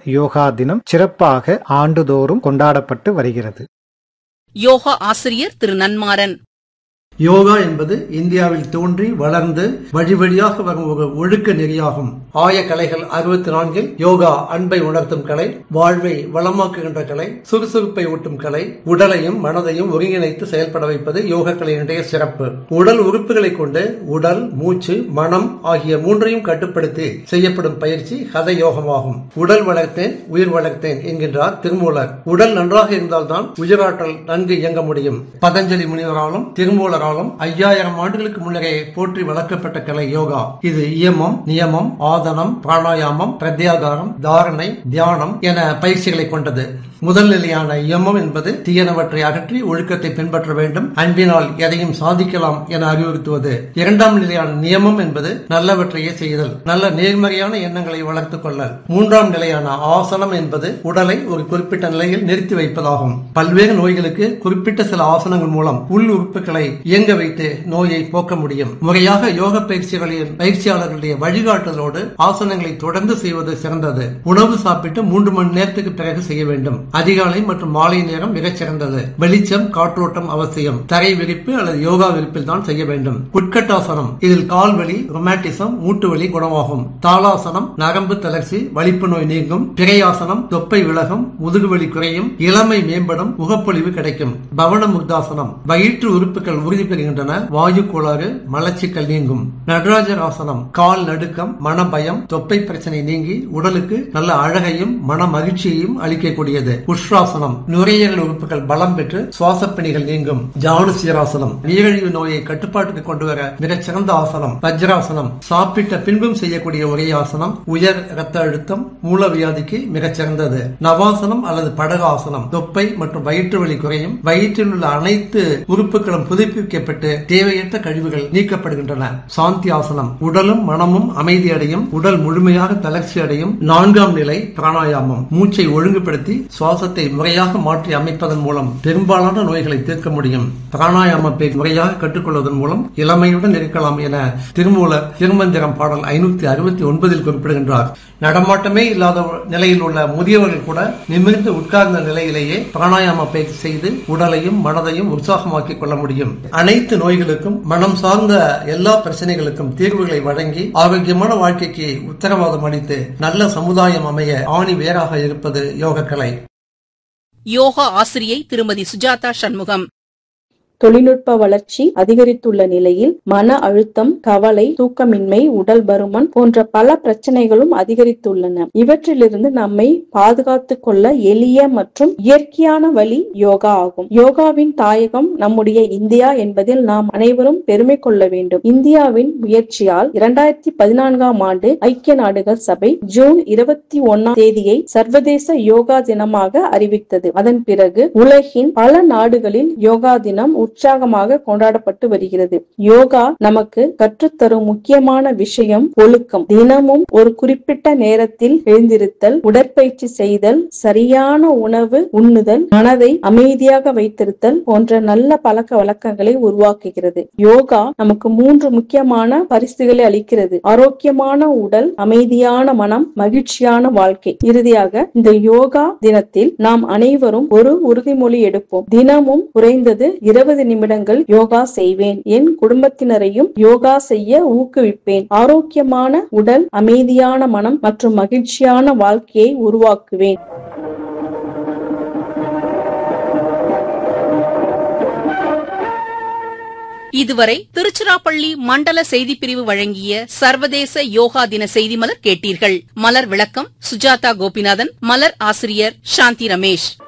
யோகா தினம் சிறப்பாக ஆண்டுதோறும் கொண்டாடப்பட்டு வருகிறது யோகா ஆசிரியர் திரு நன்மாறன் யோகா என்பது இந்தியாவில் தோன்றி வளர்ந்து வழி வழியாக வரும் ஒரு ஒழுக்க நெறியாகும் ஆய கலைகள் அறுபத்தி நான்கில் யோகா அன்பை உணர்த்தும் கலை வாழ்வை வளமாக்குகின்ற கலை சுறுசுறுப்பை ஊட்டும் கலை உடலையும் மனதையும் ஒருங்கிணைத்து செயல்பட வைப்பது யோக கலையினுடைய சிறப்பு உடல் உறுப்புகளை கொண்டு உடல் மூச்சு மனம் ஆகிய மூன்றையும் கட்டுப்படுத்தி செய்யப்படும் பயிற்சி ஹத யோகமாகும் உடல் வளர்த்தேன் உயிர் வளர்த்தேன் என்கின்றார் திருமூலர் உடல் நன்றாக இருந்தால்தான் உயிராற்றல் நன்கு இயங்க முடியும் பதஞ்சலி முனிவராலும் திருமூலராலும் ஐயாயிரம் ஆண்டுகளுக்கு முன்னரே போற்றி வளர்க்கப்பட்ட கலை யோகா இது இயமம் நியமம் ஆதனம் பிராணாயாமம் பிரத்யாகாரம் தாரணை தியானம் என பயிற்சிகளை கொண்டது முதல் நிலையான இயமம் என்பது தீயனவற்றை அகற்றி ஒழுக்கத்தை பின்பற்ற வேண்டும் அன்பினால் எதையும் சாதிக்கலாம் என அறிவுறுத்துவது இரண்டாம் நிலையான நியமம் என்பது நல்லவற்றையே செய்தல் நல்ல நேர்மறையான எண்ணங்களை வளர்த்துக் கொள்ளல் மூன்றாம் நிலையான ஆசனம் என்பது உடலை ஒரு குறிப்பிட்ட நிலையில் நிறுத்தி வைப்பதாகும் பல்வேறு நோய்களுக்கு குறிப்பிட்ட சில ஆசனங்கள் மூலம் உள் உறுப்புகளை இயங்க வைத்து நோயை போக்க முடியும் முறையாக யோக பயிற்சிகளின் பயிற்சியாளர்களுடைய வழிகாட்டுதலோடு ஆசனங்களை தொடர்ந்து செய்வது சிறந்தது உணவு சாப்பிட்டு மூன்று மணி நேரத்துக்கு பிறகு செய்ய வேண்டும் அதிகாலை மற்றும் மாலை நேரம் மிகச் சிறந்தது வெளிச்சம் காற்றோட்டம் அவசியம் தரை விரிப்பு அல்லது யோகா விரிப்பில் தான் செய்ய வேண்டும் உட்கட்டாசனம் இதில் கால் வலி ரொமாட்டிசம் மூட்டு வலி குணமாகும் தாளாசனம் நரம்பு தளர்ச்சி வலிப்பு நோய் நீங்கும் பிறையாசனம் தொப்பை விலகும் முதுகு வலி குறையும் இளமை மேம்படும் முகப்பொழிவு கிடைக்கும் பவன முக்தாசனம் வயிற்று உறுப்புகள் உறுதி பெறுகின்றன வாயு கோளாறு மலச்சிக்கல் நீங்கும் நடராஜர் ஆசனம் கால் நடுக்கம் மன பயம் தொப்பை பிரச்சனை நீங்கி உடலுக்கு நல்ல அழகையும் மன மகிழ்ச்சியையும் அளிக்கக்கூடியது உஷ்ராசனம் நுரையீரல் உறுப்புகள் பலம் பெற்று சுவாச பணிகள் நீங்கும் ஜானுசீராசனம் நீரிழிவு நோயை கட்டுப்பாட்டுக்கு கொண்டு வர மிகச் சிறந்த ஆசனம் வஜ்ராசனம் சாப்பிட்ட பின்பும் செய்யக்கூடிய ஒரே ஆசனம் உயர் ரத்த அழுத்தம் மூலவியாதிக்கு மிகச் சிறந்தது நவாசனம் அல்லது படகாசனம் தொப்பை மற்றும் வயிற்று வலி குறையும் வயிற்றில் உள்ள அனைத்து உறுப்புகளும் புதுப்பிக்கப்பட்டு தேவையற்ற கழிவுகள் நீக்கப்படுகின்றன சாந்தி ஆசனம் உடலும் மனமும் அமைதி அடையும் உடல் முழுமையாக தளர்ச்சி அடையும் நான்காம் நிலை பிராணாயாமம் மூச்சை ஒழுங்குபடுத்தி சுவாசத்தை முறையாக மாற்றி அமைப்பதன் மூலம் பெரும்பாலான நோய்களை தீர்க்க முடியும் பிராணாயாமத்தை முறையாக கற்றுக்கொள்வதன் மூலம் இளமையுடன் இருக்கலாம் என திருமூலர் திருமந்திரம் பாடல் ஐநூத்தி அறுபத்தி ஒன்பதில் குறிப்பிடுகின்றார் நடமாட்டமே இல்லாத நிலையில் உள்ள முதியவர்கள் கூட நிமிர்ந்து உட்கார்ந்த நிலையிலேயே பிராணாயாம பயிற்சி செய்து உடலையும் மனதையும் உற்சாகமாக்கிக் கொள்ள முடியும் அனைத்து நோய்களுக்கும் மனம் சார்ந்த எல்லா பிரச்சனைகளுக்கும் தீர்வுகளை வழங்கி ஆரோக்கியமான வாழ்க்கைக்கு உத்தரவாதம் அளித்து நல்ல சமுதாயம் அமைய ஆணி வேறாக இருப்பது யோக கலை யோகா ஆசிரியை திருமதி சுஜாதா சண்முகம் தொழில்நுட்ப வளர்ச்சி அதிகரித்துள்ள நிலையில் மன அழுத்தம் கவலை தூக்கமின்மை உடல் பருமன் போன்ற பல பிரச்சனைகளும் அதிகரித்துள்ளன இவற்றிலிருந்து நம்மை பாதுகாத்துக் கொள்ள எளிய மற்றும் இயற்கையான வழி யோகா ஆகும் யோகாவின் தாயகம் நம்முடைய இந்தியா என்பதில் நாம் அனைவரும் பெருமை கொள்ள வேண்டும் இந்தியாவின் முயற்சியால் இரண்டாயிரத்தி பதினான்காம் ஆண்டு ஐக்கிய நாடுகள் சபை ஜூன் இருபத்தி ஒன்னாம் தேதியை சர்வதேச யோகா தினமாக அறிவித்தது அதன் பிறகு உலகின் பல நாடுகளில் யோகா தினம் உற்சாகமாக கொண்டாடப்பட்டு வருகிறது யோகா நமக்கு கற்றுத்தரும் முக்கியமான விஷயம் ஒழுக்கம் தினமும் ஒரு குறிப்பிட்ட நேரத்தில் எழுந்திருத்தல் உடற்பயிற்சி செய்தல் சரியான உணவு உண்ணுதல் மனதை அமைதியாக வைத்திருத்தல் போன்ற நல்ல பழக்க வழக்கங்களை உருவாக்குகிறது யோகா நமக்கு மூன்று முக்கியமான பரிசுகளை அளிக்கிறது ஆரோக்கியமான உடல் அமைதியான மனம் மகிழ்ச்சியான வாழ்க்கை இறுதியாக இந்த யோகா தினத்தில் நாம் அனைவரும் ஒரு உறுதிமொழி எடுப்போம் தினமும் குறைந்தது இருபது நிமிடங்கள் யோகா செய்வேன் என் குடும்பத்தினரையும் யோகா செய்ய ஊக்குவிப்பேன் ஆரோக்கியமான உடல் அமைதியான மனம் மற்றும் மகிழ்ச்சியான வாழ்க்கையை உருவாக்குவேன் இதுவரை திருச்சிராப்பள்ளி மண்டல செய்திப்பிரிவு வழங்கிய சர்வதேச யோகா தின செய்தி மலர் கேட்டீர்கள் மலர் விளக்கம் சுஜாதா கோபிநாதன் மலர் ஆசிரியர் சாந்தி ரமேஷ்